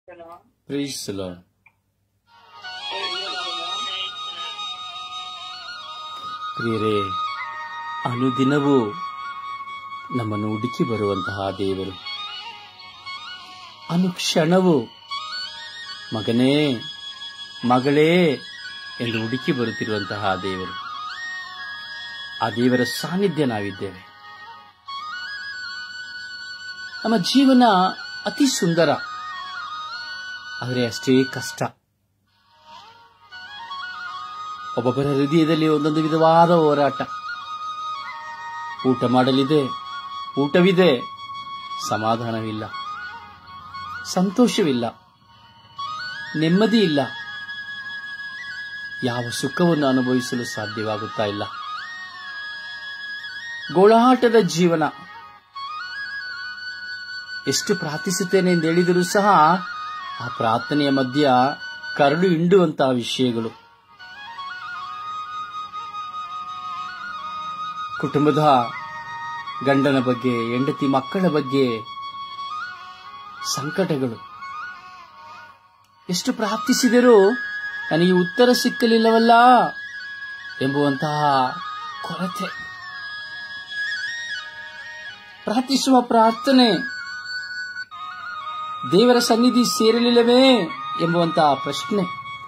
Praise the Lord. ಪ್ರಿಯರೇ ಅನುದಿನವೂ ನಮ್ಮನ್ನು ಹುಡುಕಿ ಬರುವಂತಹ ದೇವರು ಅನುಕ್ಷಣವೂ ಮಗನೇ ಮಗಳೇ ಎಂದು ಹುಡುಕಿ ಬರುತ್ತಿರುವಂತಹ ದೇವರು ಆ ದೇವರ ಸಾನ್ನಿಧ್ಯ ನಾವಿದ್ದೇವೆ ನಮ್ಮ ಜೀವನ ಅತಿ ಸುಂದರ ಆದರೆ ಅಷ್ಟೇ ಕಷ್ಟ ಒಬ್ಬೊಬ್ಬರ ಹೃದಯದಲ್ಲಿ ಒಂದೊಂದು ವಿಧವಾದ ಹೋರಾಟ ಊಟ ಮಾಡಲಿದೆ ಊಟವಿದೆ ಸಮಾಧಾನವಿಲ್ಲ ಸಂತೋಷವಿಲ್ಲ ನೆಮ್ಮದಿ ಇಲ್ಲ ಯಾವ ಸುಖವನ್ನು ಅನುಭವಿಸಲು ಸಾಧ್ಯವಾಗುತ್ತಾ ಇಲ್ಲ ಗೋಳಾಟದ ಜೀವನ ಎಷ್ಟು ಪ್ರಾರ್ಥಿಸುತ್ತೇನೆ ಎಂದು ಹೇಳಿದರೂ ಸಹ ಆ ಪ್ರಾರ್ಥನೆಯ ಮಧ್ಯ ಕರಡು ಹಿಂಡುವಂತಹ ವಿಷಯಗಳು ಕುಟುಂಬದ ಗಂಡನ ಬಗ್ಗೆ ಹೆಂಡತಿ ಮಕ್ಕಳ ಬಗ್ಗೆ ಸಂಕಟಗಳು ಎಷ್ಟು ಪ್ರಾರ್ಥಿಸಿದರೂ ನನಗೆ ಉತ್ತರ ಸಿಕ್ಕಲಿಲ್ಲವಲ್ಲ ಎಂಬುವಂತಹ ಕೊರತೆ ಪ್ರಾರ್ಥಿಸುವ ಪ್ರಾರ್ಥನೆ ದೇವರ ಸನ್ನಿಧಿ ಸೇರಲಿಲ್ಲವೇ ಎಂಬುವಂತಹ ಪ್ರಶ್ನೆ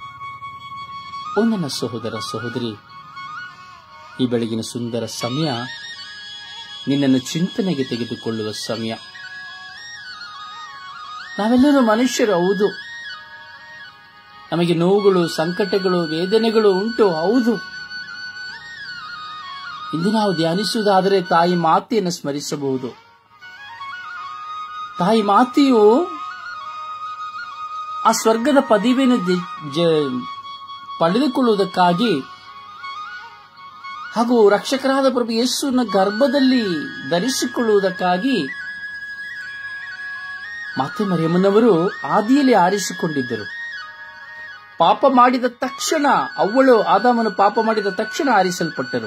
ಓ ನನ್ನ ಸಹೋದರ ಸಹೋದರಿ ಈ ಬೆಳಗಿನ ಸುಂದರ ಸಮಯ ನಿನ್ನನ್ನು ಚಿಂತನೆಗೆ ತೆಗೆದುಕೊಳ್ಳುವ ಸಮಯ ನಾವೆಲ್ಲರೂ ಮನುಷ್ಯರು ಹೌದು ನಮಗೆ ನೋವುಗಳು ಸಂಕಟಗಳು ವೇದನೆಗಳು ಉಂಟು ಹೌದು ಇಂದು ನಾವು ಧ್ಯಾನಿಸುವುದಾದರೆ ತಾಯಿ ಮಾತೆಯನ್ನು ಸ್ಮರಿಸಬಹುದು ತಾಯಿ ಮಾತೆಯು ಆ ಸ್ವರ್ಗದ ಪದವಿಯನ್ನು ಜ- ಜ- ಪಡೆದುಕೊಳ್ಳುವುದಕ್ಕಾಗಿ ಹಾಗೂ ರಕ್ಷಕರಾದ ಪ್ರಭು ಯೇಸುವಿನ ಗರ್ಭದಲ್ಲಿ ಧರಿಸಿಕೊಳ್ಳುವುದಕ್ಕಾಗಿ ಮಾತೆ ಮರಿಯಮ್ಮನವರು ಆದಿಯಲ್ಲಿ ಆರಿಸಿಕೊಂಡಿದ್ದರು ಪಾಪ ಮಾಡಿದ ತಕ್ಷಣ ಅವಳು ಆದಾಮನು ಪಾಪ ಮಾಡಿದ ತಕ್ಷಣ ಆರಿಸಲ್ಪಟ್ಟರು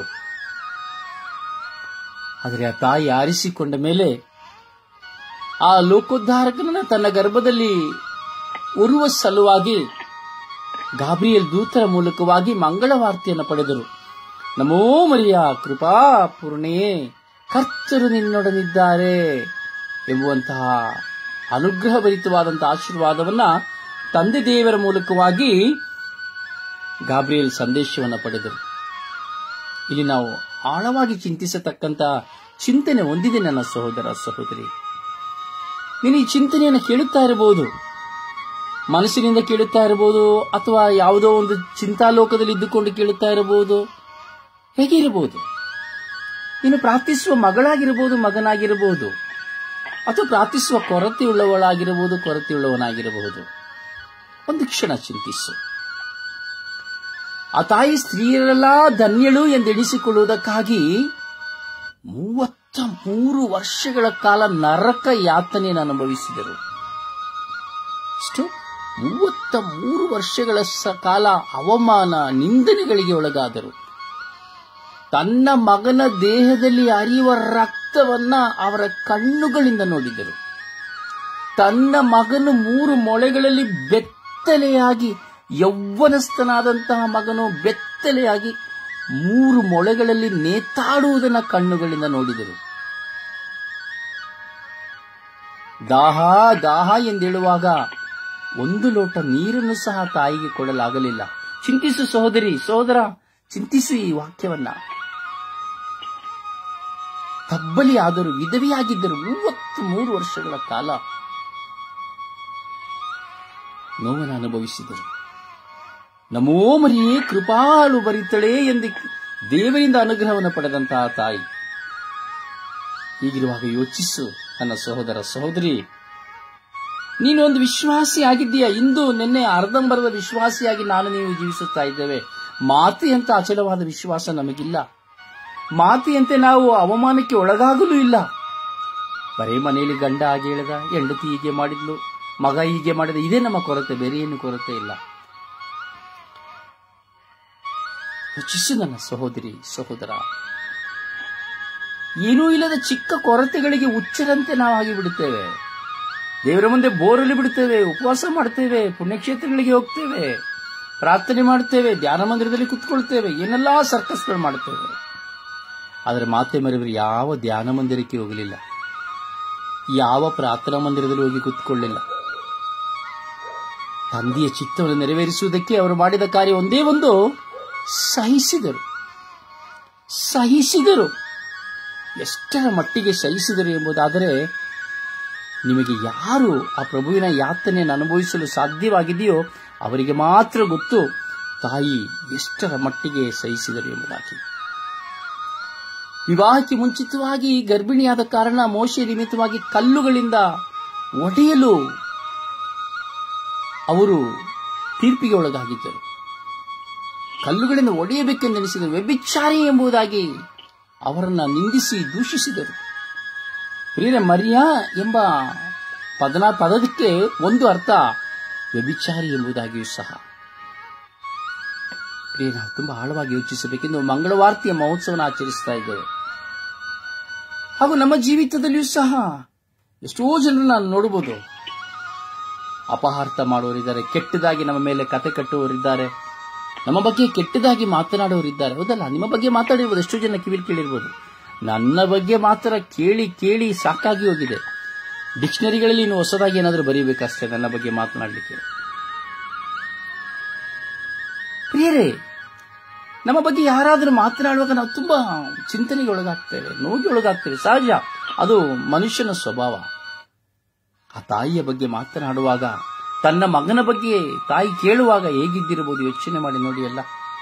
ಆದರೆ ಆ ತಾಯಿ ಆರಿಸಿಕೊಂಡ ಮೇಲೆ ಆ ಲೋಕೋದ್ಧಾರಕನನ್ನ ತನ್ನ ಗರ್ಭದಲ್ಲಿ ಉರುವ ಸಲುವಾಗಿ ಗಾಬ್ರಿಯಲ್ ದೂತರ ಮೂಲಕವಾಗಿ ಮಂಗಳವಾರ್ತೆಯನ್ನು ಪಡೆದರು ನಮೋ ಮರಿಯ ಕೃಪಾ ಪೂರ್ಣೆಯೇ ಕರ್ತರು ನಿನ್ನೊಡನಿದ್ದಾರೆ ಎಂಬುವಂತಹ ಅನುಗ್ರಹಭರಿತವಾದಂತಹ ಆಶೀರ್ವಾದವನ್ನ ತಂದೆ ದೇವರ ಮೂಲಕವಾಗಿ ಗಾಬ್ರಿಯಲ್ ಸಂದೇಶವನ್ನು ಪಡೆದರು ಇಲ್ಲಿ ನಾವು ಆಳವಾಗಿ ಚಿಂತಿಸತಕ್ಕಂತ ಚಿಂತನೆ ಹೊಂದಿದೆ ನನ್ನ ಸಹೋದರ ಸಹೋದರಿ ನೀನು ಈ ಚಿಂತನೆಯನ್ನು ಕೇಳುತ್ತಾ ಇರಬಹುದು ಮನಸ್ಸಿನಿಂದ ಕೇಳುತ್ತಾ ಇರಬಹುದು ಅಥವಾ ಯಾವುದೋ ಒಂದು ಚಿಂತಾಲೋಕದಲ್ಲಿ ಇದ್ದುಕೊಂಡು ಕೇಳುತ್ತಾ ಇರಬಹುದು ಹೇಗೆ ಇರಬಹುದು ನೀನು ಪ್ರಾರ್ಥಿಸುವ ಮಗಳಾಗಿರಬಹುದು ಮಗನಾಗಿರಬಹುದು ಅಥವಾ ಪ್ರಾರ್ಥಿಸುವ ಕೊರತೆಯುಳ್ಳವಳಾಗಿರಬಹುದು ಕೊರತೆಯುಳ್ಳವನಾಗಿರಬಹುದು ಒಂದು ಕ್ಷಣ ಚಿಂತಿಸು ಆ ತಾಯಿ ಸ್ತ್ರೀಯರೆಲ್ಲ ಧನ್ಯಳು ಎಂದೆಣಿಸಿಕೊಳ್ಳುವುದಕ್ಕಾಗಿ ಮೂವತ್ತ ಮೂರು ವರ್ಷಗಳ ಕಾಲ ನರಕ ಯಾತನೆಯನ್ನು ಅನುಭವಿಸಿದರು ಎಷ್ಟು ಮೂವತ್ತ ಮೂರು ವರ್ಷಗಳ ಸ- ಕಾಲ ಅವಮಾನ ನಿಂದನೆಗಳಿಗೆ ಒಳಗಾದರು ತನ್ನ ಮಗನ ದೇಹದಲ್ಲಿ ಹರಿಯುವ ರಕ್ತವನ್ನ ಅವರ ಕಣ್ಣುಗಳಿಂದ ನೋಡಿದರು ತನ್ನ ಮಗನು ಮೂರು ಮೊಳೆಗಳಲ್ಲಿ ಬೆತ್ತಲೆಯಾಗಿ ಯೌವನಸ್ಥನಾದಂತಹ ಮಗನು ಬೆತ್ತಲೆಯಾಗಿ ಮೂರು ಮೊಳೆಗಳಲ್ಲಿ ನೇತಾಡುವುದನ್ನ ಕಣ್ಣುಗಳಿಂದ ನೋಡಿದರು ದಾಹ ದಾಹ ಎಂದೇಳುವಾಗ ಒಂದು ಲೋಟ ನೀರನ್ನು ಸಹ ತಾಯಿಗೆ ಕೊಡಲಾಗಲಿಲ್ಲ ಚಿಂತಿಸು ಸಹೋದರಿ ಸಹೋದರ ಚಿಂತಿಸು ಈ ವಾಕ್ಯವನ್ನ ತಬ್ಬಲಿ ಆದರು ವಿಧವೆಯಾಗಿದ್ದರು ಮೂವತ್ತು ಮೂರು ವರ್ಷಗಳ ಕಾಲ ನೋವನ್ನು ಅನುಭವಿಸಿದರು ನಮೋ ಮರಿಯೇ ಕೃಪಾಳು ಬರಿತಳೆ ಎಂದು ದೇವರಿಂದ ಅನುಗ್ರಹವನ್ನು ಪಡೆದಂತಹ ತಾಯಿ ಹೀಗಿರುವಾಗ ಯೋಚಿಸು ನನ್ನ ಸಹೋದರ ಸಹೋದರಿ ನೀನು ಒಂದು ವಿಶ್ವಾಸಿ ಆಗಿದ್ದೀಯ ಇಂದು ನಿನ್ನೆ ಅರ್ಧಂಬರದ ವಿಶ್ವಾಸಿಯಾಗಿ ನಾನು ನೀವು ಜೀವಿಸುತ್ತಾ ಇದ್ದೇವೆ ಮಾತೆಯಂತ ಅಚಲವಾದ ವಿಶ್ವಾಸ ನಮಗಿಲ್ಲ ಮಾತೆಯಂತೆ ನಾವು ಅವಮಾನಕ್ಕೆ ಒಳಗಾಗಲೂ ಇಲ್ಲ ಬರೀ ಮನೆಯಲ್ಲಿ ಗಂಡ ಹಾಗೆ ಹೇಳಿದ ಹೆಂಡತಿ ಹೀಗೆ ಮಾಡಿದ್ಲು ಮಗ ಹೀಗೆ ಮಾಡಿದ ಇದೇ ನಮ್ಮ ಕೊರತೆ ಬೇರೆ ಏನು ಕೊರತೆ ಇಲ್ಲ ಯೋಚಿಸು ನನ್ನ ಸಹೋದರಿ ಸಹೋದರ ಏನೂ ಇಲ್ಲದ ಚಿಕ್ಕ ಕೊರತೆಗಳಿಗೆ ಹುಚ್ಚರಂತೆ ನಾವು ಆಗಿಬಿಡುತ್ತೇವೆ ದೇವರ ಮುಂದೆ ಬೋರಲ್ಲಿ ಬಿಡ್ತೇವೆ ಉಪವಾಸ ಮಾಡ್ತೇವೆ ಪುಣ್ಯಕ್ಷೇತ್ರಗಳಿಗೆ ಹೋಗ್ತೇವೆ ಪ್ರಾರ್ಥನೆ ಮಾಡ್ತೇವೆ ಧ್ಯಾನ ಮಂದಿರದಲ್ಲಿ ಕುತ್ಕೊಳ್ತೇವೆ ಏನೆಲ್ಲಾ ಸರ್ಕಸ್ಗಳು ಮಾಡ್ತೇವೆ ಆದರೆ ಮಾತೆ ಮರೆಯವರು ಯಾವ ಧ್ಯಾನ ಮಂದಿರಕ್ಕೆ ಹೋಗಲಿಲ್ಲ ಯಾವ ಪ್ರಾರ್ಥನಾ ಮಂದಿರದಲ್ಲಿ ಹೋಗಿ ಕುತ್ಕೊಳ್ಳಿಲ್ಲ ತಂದೆಯ ಚಿತ್ತವನ್ನು ನೆರವೇರಿಸುವುದಕ್ಕೆ ಅವರು ಮಾಡಿದ ಕಾರ್ಯ ಒಂದೇ ಒಂದು ಸಹಿಸಿದರು ಸಹಿಸಿದರು ಎಷ್ಟರ ಮಟ್ಟಿಗೆ ಸಹಿಸಿದರು ಎಂಬುದಾದರೆ ನಿಮಗೆ ಯಾರು ಆ ಪ್ರಭುವಿನ ಯಾತನೆಯನ್ನು ಅನುಭವಿಸಲು ಸಾಧ್ಯವಾಗಿದೆಯೋ ಅವರಿಗೆ ಮಾತ್ರ ಗೊತ್ತು ತಾಯಿ ಎಷ್ಟರ ಮಟ್ಟಿಗೆ ಸಹಿಸಿದರು ಎಂಬುದಾಗಿ ವಿವಾಹಕ್ಕೆ ಮುಂಚಿತವಾಗಿ ಗರ್ಭಿಣಿಯಾದ ಕಾರಣ ಮೋಶೆ ನಿಮಿತ್ತವಾಗಿ ಕಲ್ಲುಗಳಿಂದ ಒಡೆಯಲು ಅವರು ತೀರ್ಪಿಗೆ ಒಳಗಾಗಿದ್ದರು ಕಲ್ಲುಗಳಿಂದ ಒಡೆಯಬೇಕೆಂದೆನಿಸಿದರು ವ್ಯಭಿಚಾರಿ ಎಂಬುದಾಗಿ ಅವರನ್ನ ನಿಂದಿಸಿ ದೂಷಿಸಿದರು ಪ್ರಿಯರ ಮರ್ಯ ಎಂಬ ಪದನ ಪದಕ್ಕೆ ಒಂದು ಅರ್ಥ ವ್ಯಭಿಚಾರಿ ಎಂಬುದಾಗಿಯೂ ಸಹ ಪ್ರಿಯ ನಾವು ತುಂಬಾ ಆಳವಾಗಿ ಯೋಚಿಸಬೇಕೆಂದು ಮಂಗಳವಾರ್ತಿಯ ಮಹೋತ್ಸವನ ಆಚರಿಸ್ತಾ ಇದ್ದೇವೆ ಹಾಗೂ ನಮ್ಮ ಜೀವಿತದಲ್ಲಿಯೂ ಸಹ ಎಷ್ಟೋ ಜನರನ್ನ ನಾವು ನೋಡಬಹುದು ಅಪಹಾರ್ಥ ಮಾಡುವವರಿದ್ದಾರೆ ಕೆಟ್ಟದಾಗಿ ನಮ್ಮ ಮೇಲೆ ಕತೆ ಕಟ್ಟುವವರಿದ್ದಾರೆ ನಮ್ಮ ಬಗ್ಗೆ ಕೆಟ್ಟದಾಗಿ ಮಾತನಾಡುವವರಿದ್ದಾರೆ ಹೌದಲ್ಲ ನಿಮ್ಮ ಬಗ್ಗೆ ಮಾತಾಡಿರ್ಬೋದು ಎಷ್ಟೋ ಜನ ಕಿವಿಲ್ ಕೇಳಿರ್ಬೋದು ನನ್ನ ಬಗ್ಗೆ ಮಾತ್ರ ಕೇಳಿ ಕೇಳಿ ಸಾಕಾಗಿ ಹೋಗಿದೆ ಡಿಕ್ಷನರಿಗಳಲ್ಲಿ ಇನ್ನು ಹೊಸದಾಗಿ ಏನಾದರೂ ಬರೀಬೇಕಷ್ಟೇ ನನ್ನ ಬಗ್ಗೆ ಮಾತನಾಡಲಿಕ್ಕೆ ಪ್ರಿಯರೇ ನಮ್ಮ ಬಗ್ಗೆ ಯಾರಾದರೂ ಮಾತನಾಡುವಾಗ ನಾವು ತುಂಬಾ ಚಿಂತನೆಗೆ ಒಳಗಾಗ್ತೇವೆ ನೋವಿಗೆ ಒಳಗಾಗ್ತೇವೆ ಸಹಜ ಅದು ಮನುಷ್ಯನ ಸ್ವಭಾವ ಆ ತಾಯಿಯ ಬಗ್ಗೆ ಮಾತನಾಡುವಾಗ ತನ್ನ ಮಗನ ಬಗ್ಗೆ ತಾಯಿ ಕೇಳುವಾಗ ಹೇಗಿದ್ದಿರಬಹುದು ಯೋಚನೆ ಮಾಡಿ ನೋಡಿ ಅಲ್ಲ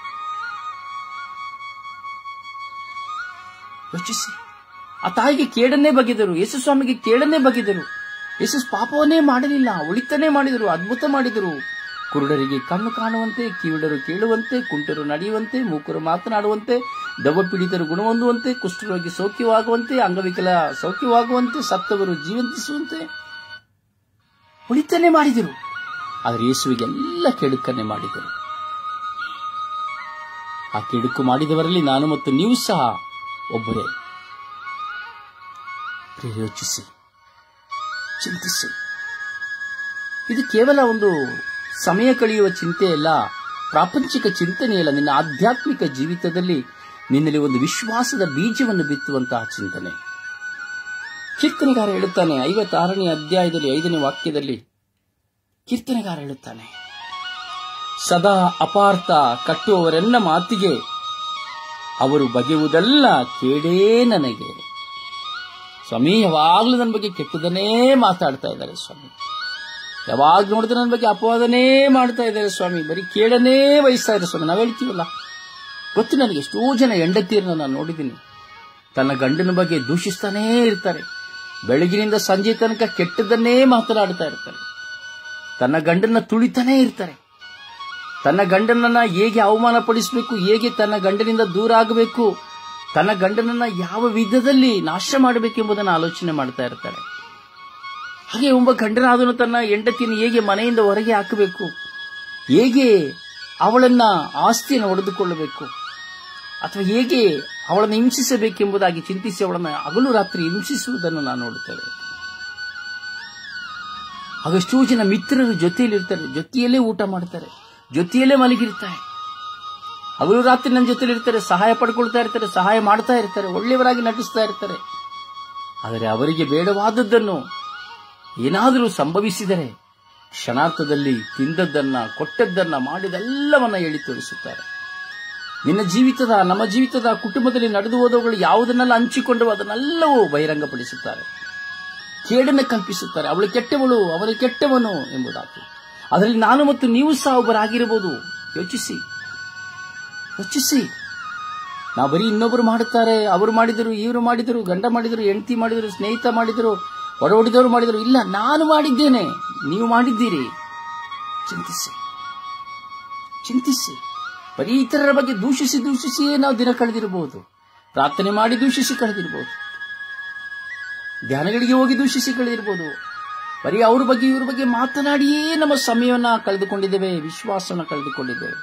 ಯೋಚಿಸಿ ಆ ತಾಯಿಗೆ ಕೇಡನ್ನೇ ಬಗೆದರು ಯೇಸು ಸ್ವಾಮಿಗೆ ಕೇಡನ್ನೇ ಬಗೆದರು ಯೇಸು ಪಾಪವನ್ನೇ ಮಾಡಲಿಲ್ಲ ಒಳಿತನೇ ಮಾಡಿದರು ಅದ್ಭುತ ಮಾಡಿದರು ಕುರುಡರಿಗೆ ಕಣ್ಣು ಕಾಣುವಂತೆ ಕಿವಿಡರು ಕೇಳುವಂತೆ ಕುಂಟರು ನಡೆಯುವಂತೆ ಮೂಕರು ಮಾತನಾಡುವಂತೆ ದೆವ್ವ ಪೀಡಿತರು ಗುಣಹೊಂದುವಂತೆ ಕುಷ್ಠರೋಗಿ ಸೌಖ್ಯವಾಗುವಂತೆ ಅಂಗವಿಕಲ ಸೌಖ್ಯವಾಗುವಂತೆ ಸತ್ತವರು ಜೀವಂತಿಸುವಂತೆ ಒಳಿತನೇ ಮಾಡಿದರು ಆದರೆ ಯೇಸುವಿಗೆಲ್ಲ ಕೆಡುಕನ್ನೇ ಮಾಡಿದರು ಆ ಕೆಡುಕು ಮಾಡಿದವರಲ್ಲಿ ನಾನು ಮತ್ತು ನೀವು ಸಹ ಒಬ್ಬರೇ ಪ್ರಿಯ ಯೋಚಿಸಿ ಚಿಂತಿಸಿ ಇದು ಕೇವಲ ಒಂದು ಸಮಯ ಕಳೆಯುವ ಚಿಂತೆಯಲ್ಲ ಪ್ರಾಪಂಚಿಕ ಚಿಂತನೆಯಲ್ಲ ನಿನ್ನ ಆಧ್ಯಾತ್ಮಿಕ ಜೀವಿತದಲ್ಲಿ ನಿನ್ನಲ್ಲಿ ಒಂದು ವಿಶ್ವಾಸದ ಬೀಜವನ್ನು ಬಿತ್ತುವಂತಹ ಚಿಂತನೆ ಕೀರ್ತನೆಗಾರ ಹೇಳುತ್ತಾನೆ ಐವತ್ತಾರನೇ ಅಧ್ಯಾಯದಲ್ಲಿ ಐದನೇ ವಾಕ್ಯದಲ್ಲಿ ಕೀರ್ತನೆಗಾರ ಹೇಳುತ್ತಾನೆ ಸದಾ ಅಪಾರ್ಥ ಕಟ್ಟುವವರೆಲ್ಲ ಮಾತಿಗೆ ಅವರು ಬಗೆಯುವುದಲ್ಲ ಕೇಡೇ ನನಗೆ ಸ್ವಾಮಿ ಯಾವಾಗಲೂ ನನ್ನ ಬಗ್ಗೆ ಕೆಟ್ಟದನ್ನೇ ಮಾತಾಡ್ತಾ ಇದ್ದಾರೆ ಸ್ವಾಮಿ ಯಾವಾಗ ನೋಡಿದ್ರೆ ನನ್ನ ಬಗ್ಗೆ ಅಪವಾದನೇ ಮಾಡ್ತಾ ಇದ್ದಾರೆ ಸ್ವಾಮಿ ಬರೀ ಕೇಳನೇ ವಹಿಸ್ತಾ ಇದ್ದಾರೆ ಸ್ವಾಮಿ ನಾವು ಹೇಳ್ತೀವಲ್ಲ ಗೊತ್ತು ನನಗೆ ಎಷ್ಟೋ ಜನ ಹೆಂಡತಿಯರನ್ನ ನಾನು ನೋಡಿದ್ದೀನಿ ತನ್ನ ಗಂಡನ ಬಗ್ಗೆ ದೂಷಿಸ್ತಾನೇ ಇರ್ತಾರೆ ಬೆಳಗಿನಿಂದ ಸಂಜೆ ತನಕ ಕೆಟ್ಟದನ್ನೇ ಮಾತನಾಡ್ತಾ ಇರ್ತಾರೆ ತನ್ನ ಗಂಡನ ತುಳಿತಾನೇ ಇರ್ತಾರೆ ತನ್ನ ಗಂಡನನ್ನ ಹೇಗೆ ಅವಮಾನ ಪಡಿಸಬೇಕು ಹೇಗೆ ತನ್ನ ಗಂಡನಿಂದ ದೂರ ಆಗಬೇಕು ತನ್ನ ಗಂಡನನ್ನ ಯಾವ ವಿಧದಲ್ಲಿ ನಾಶ ಮಾಡಬೇಕೆಂಬುದನ್ನು ಆಲೋಚನೆ ಮಾಡ್ತಾ ಇರ್ತಾರೆ ಹಾಗೆ ಒಬ್ಬ ಗಂಡನಾದನು ತನ್ನ ಹೆಂಡತಿಯನ್ನು ಹೇಗೆ ಮನೆಯಿಂದ ಹೊರಗೆ ಹಾಕಬೇಕು ಹೇಗೆ ಅವಳನ್ನ ಆಸ್ತಿಯನ್ನು ಒಡೆದುಕೊಳ್ಳಬೇಕು ಅಥವಾ ಹೇಗೆ ಅವಳನ್ನು ಹಿಂಸಿಸಬೇಕೆಂಬುದಾಗಿ ಚಿಂತಿಸಿ ಅವಳನ್ನು ಹಗಲು ರಾತ್ರಿ ಹಿಂಸಿಸುವುದನ್ನು ನಾವು ನೋಡುತ್ತೇವೆ ಹಾಗೆಷ್ಟೋ ಜನ ಮಿತ್ರರು ಜೊತೆಯಲ್ಲಿ ಇರ್ತಾರೆ ಜೊತೆಯಲ್ಲೇ ಊಟ ಮಾಡ್ತಾರೆ ಜೊತೆಯಲ್ಲೇ ಮಲಗಿರ್ತಾರೆ ಹಗಲು ರಾತ್ರಿ ನನ್ನ ಜೊತೆಲಿ ಇರ್ತಾರೆ ಸಹಾಯ ಪಡ್ಕೊಳ್ತಾ ಇರ್ತಾರೆ ಸಹಾಯ ಮಾಡ್ತಾ ಇರ್ತಾರೆ ಒಳ್ಳೆಯವರಾಗಿ ನಟಿಸ್ತಾ ಇರ್ತಾರೆ ಆದರೆ ಅವರಿಗೆ ಬೇಡವಾದದ್ದನ್ನು ಏನಾದರೂ ಸಂಭವಿಸಿದರೆ ಕ್ಷಣಾರ್ಥದಲ್ಲಿ ತಿಂದದ್ದನ್ನ ಕೊಟ್ಟದ್ದನ್ನ ಮಾಡಿದೆಲ್ಲವನ್ನ ಹೇಳಿ ತೋರಿಸುತ್ತಾರೆ ನಿನ್ನ ಜೀವಿತದ ನಮ್ಮ ಜೀವಿತದ ಕುಟುಂಬದಲ್ಲಿ ನಡೆದು ಹೋದವುಗಳು ಯಾವುದನ್ನೆಲ್ಲ ಹಂಚಿಕೊಂಡು ಅದನ್ನೆಲ್ಲವೂ ಬಹಿರಂಗಪಡಿಸುತ್ತಾರೆ ಕೇಡನ್ನು ಕಲ್ಪಿಸುತ್ತಾರೆ ಅವಳು ಕೆಟ್ಟವಳು ಅವನು ಕೆಟ್ಟವನು ಎಂಬುದಾಗಿ ಅದರಲ್ಲಿ ನಾನು ಮತ್ತು ನೀವು ಸಹ ಒಬ್ಬರಾಗಿರಬಹುದು ಯೋಚಿಸಿ ಯೋಚಿಸಿ ನಾವು ಬರೀ ಇನ್ನೊಬ್ಬರು ಮಾಡುತ್ತಾರೆ ಅವರು ಮಾಡಿದರು ಇವರು ಮಾಡಿದರು ಗಂಡ ಮಾಡಿದರು ಹೆಂಡತಿ ಮಾಡಿದರು ಸ್ನೇಹಿತ ಮಾಡಿದರು ಒಡ ಹೊಡೆದವರು ಮಾಡಿದರು ಇಲ್ಲ ನಾನು ಮಾಡಿದ್ದೇನೆ ನೀವು ಮಾಡಿದ್ದೀರಿ ಚಿಂತಿಸಿ ಚಿಂತಿಸಿ ಬರೀ ಇತರರ ಬಗ್ಗೆ ದೂಷಿಸಿ ದೂಷಿಸಿಯೇ ನಾವು ದಿನ ಕಳೆದಿರಬಹುದು ಪ್ರಾರ್ಥನೆ ಮಾಡಿ ದೂಷಿಸಿ ಕಳೆದಿರಬಹುದು ಧ್ಯಾನಗಳಿಗೆ ಹೋಗಿ ದೂಷಿಸಿ ಕಳೆದಿರಬಹುದು ಬರೀ ಅವ್ರ ಬಗ್ಗೆ ಇವ್ರ ಬಗ್ಗೆ ಮಾತನಾಡಿಯೇ ನಮ್ಮ ಸಮಯವನ್ನ ಕಳೆದುಕೊಂಡಿದ್ದೇವೆ ವಿಶ್ವಾಸವನ್ನು ಕಳೆದುಕೊಂಡಿದ್ದೇವೆ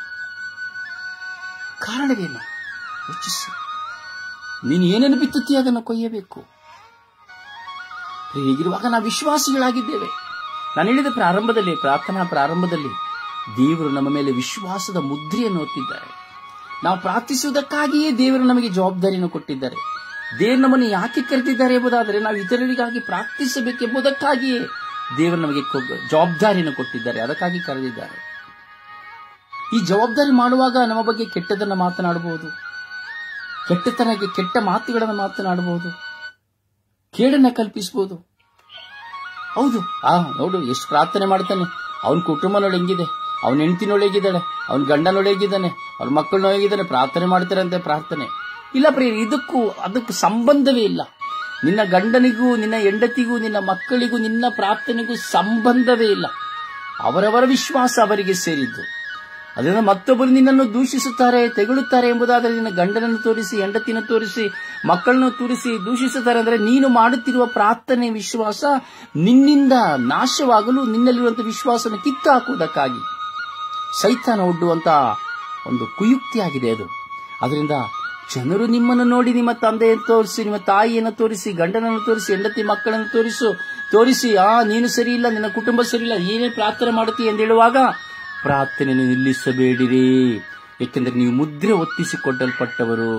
ಕಾರಣವೇನು ಯೋಚಿಸಿ ನೀನು ಏನೇನು ಬಿತ್ತುತ್ತೀಯ ಅದನ್ನು ಕೊಯ್ಯಬೇಕು ಹೀಗಿರುವಾಗ ನಾವು ವಿಶ್ವಾಸಿಗಳಾಗಿದ್ದೇವೆ ನಾನು ಹೇಳಿದ ಪ್ರಾರಂಭದಲ್ಲಿ ಪ್ರಾರ್ಥನಾ ಪ್ರಾರಂಭದಲ್ಲಿ ದೇವರು ನಮ್ಮ ಮೇಲೆ ವಿಶ್ವಾಸದ ಮುದ್ರೆಯನ್ನು ಒತ್ತಿದ್ದಾರೆ ನಾವು ಪ್ರಾರ್ಥಿಸುವುದಕ್ಕಾಗಿಯೇ ದೇವರು ನಮಗೆ ಜವಾಬ್ದಾರಿಯನ್ನು ಕೊಟ್ಟಿದ್ದಾರೆ ದೇವರು ನಮ್ಮನ್ನು ಯಾಕೆ ಕರೆದಿದ್ದಾರೆ ಎಂಬುದಾದರೆ ನಾವು ಇತರರಿಗಾಗಿ ಪ್ರಾರ್ಥಿಸಬೇಕೆಂಬುದಕ್ಕಾಗಿಯೇ ದೇವರು ನಮಗೆ ಕೊ- ಜವಾಬ್ದಾರಿಯನ್ನು ಕೊಟ್ಟಿದ್ದಾರೆ ಅದಕ್ಕಾಗಿ ಕರೆದಿದ್ದಾರೆ ಈ ಜವಾಬ್ದಾರಿ ಮಾಡುವಾಗ ನಮ್ಮ ಬಗ್ಗೆ ಕೆಟ್ಟದನ್ನು ಮಾತನಾಡಬಹುದು ಕೆಟ್ಟತನಕ್ಕೆ ಕೆಟ್ಟ ಮಾತುಗಳನ್ನು ಮಾತನಾಡಬಹುದು ಕೇಡನ್ನ ಕಲ್ಪಿಸಬಹುದು ಹೌದು ಆ ನೋಡು ಎಷ್ಟು ಪ್ರಾರ್ಥನೆ ಮಾಡ್ತಾನೆ ಅವನ ಕುಟುಂಬ ನೋಡಿ ಹೆಂಗಿದೆ ಅವನ ಹೆಂಡತಿನೊಳಗಿದ್ದಾಳೆ ಅವನ ಗಂಡನೊಳಗಿದ್ದಾನೆ ಅವನ ಮಕ್ಕಳನ್ನೊಳಗಿದ್ದಾನೆ ಪ್ರಾರ್ಥನೆ ಮಾಡ್ತಾರಂತೆ ಪ್ರಾರ್ಥನೆ ಇಲ್ಲ ಪ್ರಿಯ ಇದಕ್ಕೂ ಅದಕ್ಕೂ ಸಂಬಂಧವೇ ಇಲ್ಲ ನಿನ್ನ ಗಂಡನಿಗೂ ನಿನ್ನ ಹೆಂಡತಿಗೂ ನಿನ್ನ ಮಕ್ಕಳಿಗೂ ನಿನ್ನ ಪ್ರಾರ್ಥನೆಗೂ ಸಂಬಂಧವೇ ಇಲ್ಲ ಅವರವರ ವಿಶ್ವಾಸ ಅವರಿಗೆ ಸೇರಿದ್ದು ಅದರಿಂದ ಮತ್ತೊಬ್ಬರು ನಿನ್ನನ್ನು ದೂಷಿಸುತ್ತಾರೆ ತೆಗಳುತ್ತಾರೆ ಎಂಬುದಾದರೆ ನಿನ್ನ ಗಂಡನನ್ನು ತೋರಿಸಿ ಹೆಂಡತಿನ ತೋರಿಸಿ ಮಕ್ಕಳನ್ನು ತೋರಿಸಿ ದೂಷಿಸುತ್ತಾರೆ ಅಂದರೆ ನೀನು ಮಾಡುತ್ತಿರುವ ಪ್ರಾರ್ಥನೆ ವಿಶ್ವಾಸ ನಿನ್ನಿಂದ ನಾಶವಾಗಲು ನಿನ್ನಲ್ಲಿರುವಂತಹ ವಿಶ್ವಾಸವನ್ನು ಕಿತ್ತು ಹಾಕುವುದಕ್ಕಾಗಿ ಸೈತಾನ ಒಡ್ಡುವಂತಹ ಒಂದು ಕುಯುಕ್ತಿಯಾಗಿದೆ ಅದು ಅದರಿಂದ ಜನರು ನಿಮ್ಮನ್ನು ನೋಡಿ ನಿಮ್ಮ ತಂದೆಯನ್ನು ತೋರಿಸಿ ನಿಮ್ಮ ತಾಯಿಯನ್ನು ತೋರಿಸಿ ಗಂಡನನ್ನು ತೋರಿಸಿ ಹೆಂಡತಿ ಮಕ್ಕಳನ್ನು ತೋರಿಸು ತೋರಿಸಿ ಆ ನೀನು ಸರಿ ಇಲ್ಲ ನಿನ್ನ ಕುಟುಂಬ ಸರಿ ಇಲ್ಲ ಏನೇ ಪ್ರಾರ್ಥನೆ ಮಾಡುತ್ತೀಯ ಎಂದು ಹೇಳುವಾಗ ಪ್ರಾರ್ಥನೆಯನ್ನು ನಿಲ್ಲಿಸಬೇಡಿರಿ ಏಕೆಂದರೆ ನೀವು ಮುದ್ರೆ ಒತ್ತಿಸಿಕೊಟ್ಟಲ್ಪಟ್ಟವರು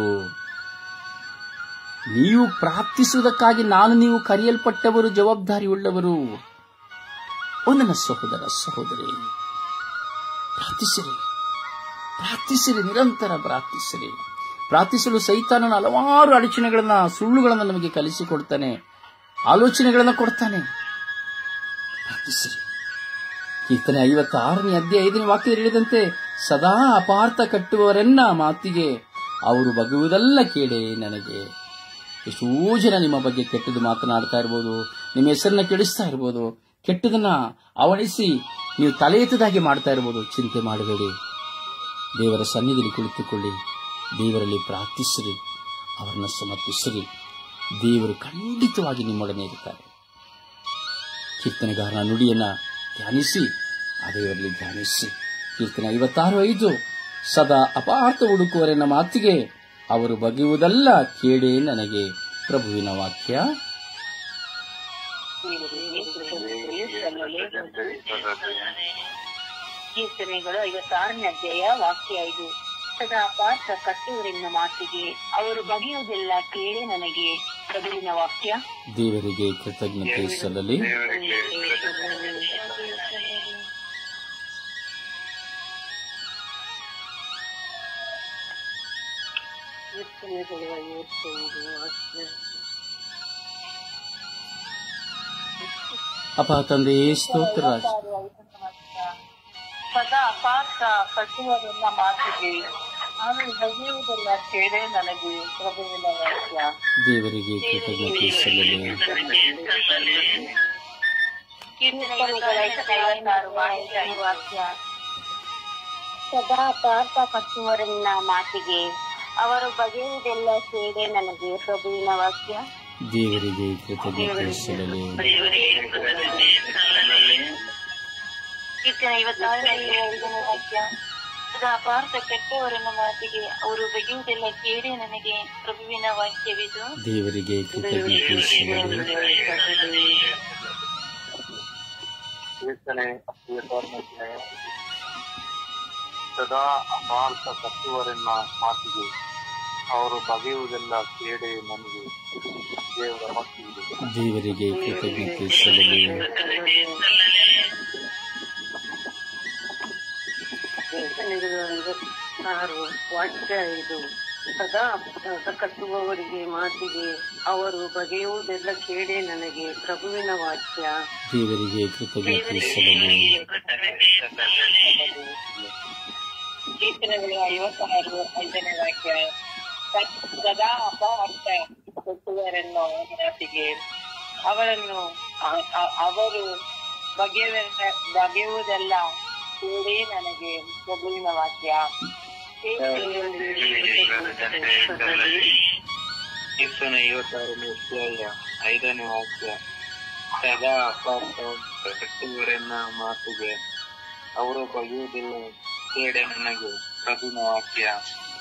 ನೀವು ಪ್ರಾರ್ಥಿಸುವುದಕ್ಕಾಗಿ ನಾನು ನೀವು ಕರೆಯಲ್ಪಟ್ಟವರು ಜವಾಬ್ದಾರಿ ಉಳ್ಳವರು ಓ ನನ್ನ ಸಹೋದರ ಸಹೋದರಿ ಪ್ರಾರ್ಥಿಸಿರಿ ಪ್ರಾರ್ಥಿಸಿರಿ ನಿರಂತರ ಪ್ರಾರ್ಥಿಸಿರಿ ಪ್ರಾರ್ಥಿಸಲು ಸೈತಾನನ ಹಲವಾರು ಅಡಚಣೆಗಳನ್ನ ಸುಳ್ಳುಗಳನ್ನ ನಮಗೆ ಕಲಿಸಿಕೊಡ್ತಾನೆ ಆಲೋಚನೆಗಳನ್ನ ಕೊಡ್ತಾನೆ ಪ್ರಾರ್ಥಿಸಿರಿ ಕೀರ್ತನೆ ಐವತ್ತಾರನೇ ಅಧ್ಯಾಯ ಐದನೇ ವಾಕ್ಯದಲ್ಲಿ ಹೇಳಿದಂತೆ ಸದಾ ಅಪಾರ್ಥ ಕಟ್ಟುವವರೆನ್ನ ಮಾತಿಗೆ ಅವರು ಬಗೆಯುವುದಲ್ಲ ಕೇಳೆ ನನಗೆ ಎಷ್ಟೋ ಜನ ನಿಮ್ಮ ಬಗ್ಗೆ ಕೆಟ್ಟದ್ದು ಮಾತನಾಡ್ತಾ ಇರ್ಬೋದು ನಿಮ್ಮ ಹೆಸರನ್ನ ಕೆಡಿಸ್ತಾ ಇರ್ಬೋದು ಕೆಟ್ಟದನ್ನ ಅವಣಿಸಿ ನೀವು ತಲೆ ಎತ್ತದಾಗಿ ಮಾಡ್ತಾ ಇರ್ಬೋದು ಚಿಂತೆ ಮಾಡಬೇಡಿ ದೇವರ ಸನ್ನಿಧಿಯಲ್ಲಿ ಕುಳಿತುಕೊಳ್ಳಿ ದೇವರಲ್ಲಿ ಪ್ರಾರ್ಥಿಸಿರಿ ಅವರನ್ನು ಸಮರ್ಪಿಸಿರಿ ದೇವರು ಖಂಡಿತವಾಗಿ ನಿಮ್ಮೊಡನೆ ಇರುತ್ತಾರೆ ಕೀರ್ತನೆಗಾರನ ನುಡಿಯನ್ನ ಧ್ಯಾನಿಸಿ ಆ ದೇವರಲ್ಲಿ ಧ್ಯಾನಿಸಿ ಕೀರ್ತನೆ ಐವತ್ತಾರು ಐದು ಸದಾ ಅಪಾರ್ಥ ಹುಡುಕುವರೆನ್ನ ಮಾತಿಗೆ ಅವರು ಬಗೆಯುವುದಲ್ಲ ಕೇಳೇ ನನಗೆ ಪ್ರಭುವಿನ ವಾಕ್ಯ ಕೀರ್ತನೆಗಳು ಐವತ್ತಾರನೇ ಅಧ್ಯಾಯ ವಾಕ್ಯ ಐದು ಸದಾ ಪಾಠ ಕಟ್ಟುವರೆನ್ನ ಮಾತಿಗೆ ಅವರು ಬಗೆಯುವುದೆಲ್ಲ ಕೇಳಿ ನನಗೆ ಪ್ರಭುವಿನ ವಾಕ್ಯ ದೇವರಿಗೆ ಕೃತಜ್ಞತೆ ಸಲ್ಲಲಿ ಕೀರ್ತನೆಗಳು ಐವತ್ತೈದು ವಾಕ್ಯ ಅಪ ತಂದೆಯೇ ಸ್ತೋತ್ರ ರಾಜ ಸದಾ ಪಾಠ ಕಟ್ಟುವರೆನ್ನ ಮಾತಿಗೆ ನಾನು ಬಗೆಯುವುದೆಲ್ಲ ಕೇಳೇ ನನಗೆ ಪ್ರಭುವಿನ ವಾಕ್ಯ ದೇವರಿಗೆ ಕೃತಜ್ಞತೆ ಸಲ್ಲಲಿ ಸದಾ ಪಾರ್ಥ ಕಟ್ಟುವರನ್ನ ಮಾತಿಗೆ ಅವರು ಬಗೆಯುವುದೆಲ್ಲ ಕೇಳೆ ನನಗೆ ಪ್ರಭುವಿನ ವಾಕ್ಯ ದೇವರಿಗೆ ಕೃತಜ್ಞತೆ ಸಲ್ಲಲಿ ಕೀರ್ತನೆ ಐವತ್ತಾರನೇ ಐದನೇ ವಾಕ್ಯ ಸದಾ ಪಾರ್ಥ ಕೆಟ್ಟವರನ್ನ ಮಾತಿಗೆ ಅವರು ಬಗೆಯುವುದೆಲ್ಲ ಕೇಳಿ ನನಗೆ ಪ್ರಭುವಿನ ವಾಕ್ಯವಿದು ದೇವರಿಗೆ ಕೃತಜ್ಞತೆ ಸಲ್ಲಲಿ ಕೀರ್ತನೆ ಐವತ್ತಾರನೇ ಸದಾ ಅಪಾರ್ಥ ಕಟ್ಟುವರೆನ್ನ ಮಾತಿಗೆ ಅವರು ಬಗೆಯುವುದೆಲ್ಲ ಕೇಡೆ ನನಗೆ ದೇವರ ಮಟ್ಟಿಗೆ ದೇವರಿಗೆ ಕೃತಜ್ಞತೆ ಸಲ್ಲಲಿ ಐವತ್ತಾರು ವಾಕ್ಯ ಇದು ಸದಾ ಅಪರಾಧ ಕಟ್ಟುವವರಿಗೆ ಮಾತಿಗೆ ಅವರು ಬಗೆಯುವುದೆಲ್ಲ ಕೇಳೇ ನನಗೆ ಪ್ರಭುವಿನ ವಾಕ್ಯ ದೇವರಿಗೆ ಕೃತಜ್ಞತೆ ಸಲ್ಲಲಿ ಕೀರ್ತನೆಗಳು ಐವತ್ತಾರು ಐದನೇ ವಾಕ್ಯ ಸದಾ ಅಪಹಾರ್ಥ ಕೊಟ್ಟುವರನ್ನು ಮಾತಿಗೆ ಅವರನ್ನು ಅ- ಅ- ಅವರು ಬಗೆಯುವ ಬಗೆಯುವುದೆಲ್ಲ ಕೇಳೇ ನನಗೆ ಪ್ರಭುವಿನ ವಾಕ್ಯ ಕೀರ್ತನೆ ಐವತ್ತಾರನೇ ಅಧ್ಯಾಯ ಐದನೇ ವಾಕ್ಯ ಸದಾ ಅಪಾರ್ಥ ಕಟ್ಟುವರೆನ್ನ ಮಾತಿಗೆ ಅವರು ಬಗೆಯುವುದಿಲ್ಲ ಕೇಡೆ ನನಗೆ ಪ್ರಭುವಿನ ವಾಕ್ಯ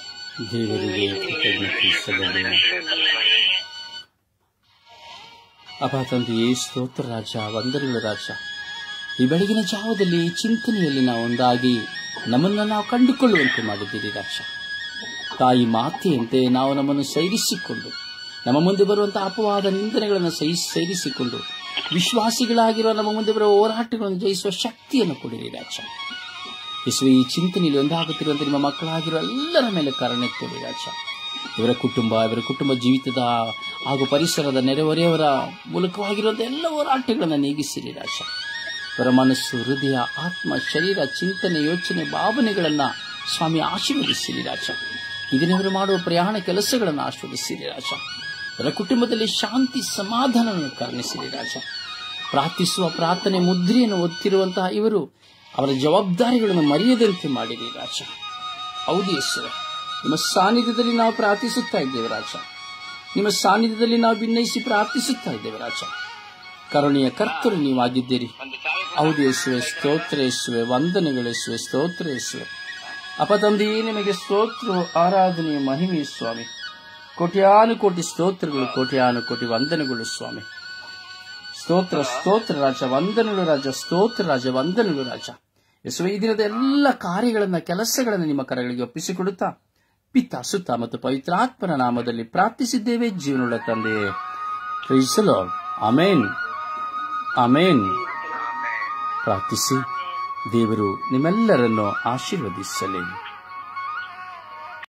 ದೇವರಿಗೆ ಕೃತಜ್ಞತೆ ಸಲ್ಲಲಿ ಅಪ್ಪ ತಂದೆಯೇ ಸ್ತೋತ್ರ ರಾಜ ವಂದನೆಗಳು ರಾಜ ಈ ಬೆಳಗಿನ ಜಾವದಲ್ಲಿ ಈ ಚಿಂತನೆಯಲ್ಲಿ ನಾವು ಒಂದಾಗಿ ನಮ್ಮನ್ನು ನಾವು ಕಂಡುಕೊಳ್ಳುವಂತೆ ಮಾಡಿದ್ದೀರಿ ರಾಜ ತಾಯಿ ಮಾತೆಯಂತೆ ನಾವು ನಮ್ಮನ್ನು ಸೈರಿಸಿಕೊಂಡು ನಮ್ಮ ಮುಂದೆ ಬರುವಂತಹ ಅಪವಾದ ನಿಂದನೆಗಳನ್ನು ಸಹಿ ಸೇರಿಸಿಕೊಂಡು ವಿಶ್ವಾಸಿಗಳಾಗಿರುವ ನಮ್ಮ ಮುಂದೆ ಬರುವ ಹೋರಾಟಗಳನ್ನು ಜಯಿಸುವ ಶಕ್ತಿಯನ್ನು ಕೊಡಿರಿ ರಾಜ ಯೇಸುವೆ ಈ ಚಿಂತನೆಯಲ್ಲಿ ಒಂದಾಗುತ್ತಿರುವಂತೆ ನಿಮ್ಮ ಮಕ್ಕಳಾಗಿರುವ ಎಲ್ಲರ ಮೇಲೆ ಕರುಣೆತ್ತೇವೆ ರಾಜ ಇವರ ಕುಟುಂಬ ಇವರ ಕುಟುಂಬ ಜೀವಿತದ ಹಾಗೂ ಪರಿಸರದ ನೆರೆಹೊರೆಯವರ ಮೂಲಕವಾಗಿರುವಂತಹ ಎಲ್ಲ ಹೋರಾಟಗಳನ್ನು ನೀಗಿಸಿರಿ ರಾಜ ಇವರ ಮನಸ್ಸು ಹೃದಯ ಆತ್ಮ ಶರೀರ ಚಿಂತನೆ ಯೋಚನೆ ಭಾವನೆಗಳನ್ನ ಸ್ವಾಮಿ ಆಶೀರ್ವದಿಸಿರಿ ರಾಜ ಇದನ್ನಿವರು ಮಾಡುವ ಪ್ರಯಾಣ ಕೆಲಸಗಳನ್ನು ಆಶೀರ್ವದಿಸಿರಿ ರಾಜ ಇವರ ಕುಟುಂಬದಲ್ಲಿ ಶಾಂತಿ ಸಮಾಧಾನವನ್ನು ಕರುಣಿಸಿರಿ ರಾಜ ಪ್ರಾರ್ಥಿಸುವ ಪ್ರಾರ್ಥನೆ ಮುದ್ರೆಯನ್ನು ಒತ್ತಿರುವಂತಹ ಇವರು ಅವರ ಜವಾಬ್ದಾರಿಗಳನ್ನು ಮರೆಯದಂತೆ ಮಾಡಿರಿ ರಾಜ ಹೌದು ಯೇಸುವೆ ನಿಮ್ಮ ಸಾನ್ನಿಧ್ಯದಲ್ಲಿ ನಾವು ಪ್ರಾರ್ಥಿಸುತ್ತಾ ಇದ್ದೇವೆ ರಾಜ ನಿಮ್ಮ ಸಾನ್ನಿಧ್ಯದಲ್ಲಿ ನಾವು ಭಿನ್ನಯಿಸಿ ಪ್ರಾರ್ಥಿಸುತ್ತಾ ಇದ್ದೇವೆ ರಾಜ ಕರುಣೆಯ ಕರ್ತರು ನೀವಾಗಿದ್ದೀರಿ ಹೌದು ಯೇಸುವೆ ಸ್ತೋತ್ರ ಯೇಸುವೆ ವಂದನೆಗಳು ಯೇಸುವೆ ಸ್ತೋತ್ರ ಯೇಸುವೆ ಅಪ ತಂದೆಯೇ ನಿಮಗೆ ಸ್ತೋತ್ರ ಆರಾಧನೆಯ ಮಹಿಮೆ ಸ್ವಾಮಿ ಕೋಟ್ಯಾನು ಕೋಟಿ ಸ್ತೋತ್ರಗಳು ಕೋಟ್ಯಾನು ಕೋಟಿ ವಂದನೆಗಳು ಸ್ವಾಮಿ ಸ್ತೋತ್ರ ಸ್ತೋತ್ರ ರಾಜ ವಂದನೆಗಳು ರಾಜ ಸ್ತೋತ್ರ ರಾಜ ವಂದನೆಗಳು ರಾಜ ಯೇಸುವೆ ಈ ದಿನದ ಎಲ್ಲ ಕಾರ್ಯಗಳನ್ನ ಕೆಲಸಗಳನ್ನು ನಿಮ್ಮ ಕರಗಳಿಗೆ ಒಪ್ಪಿಸಿಕೊಡುತ್ತಾ ಪಿತ ಸುತ್ತ ಮತ್ತು ಪವಿತ್ರಾತ್ಮನ ನಾಮದಲ್ಲಿ ಪ್ರಾರ್ಥಿಸಿದ್ದೇವೆ ಜೀವನದ ತಂದೆಯೇ ಪ್ರೀಸಲೋ ಅಮೇನ್ ಅಮೇನ್ ಪ್ರಾರ್ಥಿಸಿ ದೇವರು ನಿಮ್ಮೆಲ್ಲರನ್ನು ಆಶೀರ್ವದಿಸಲಿ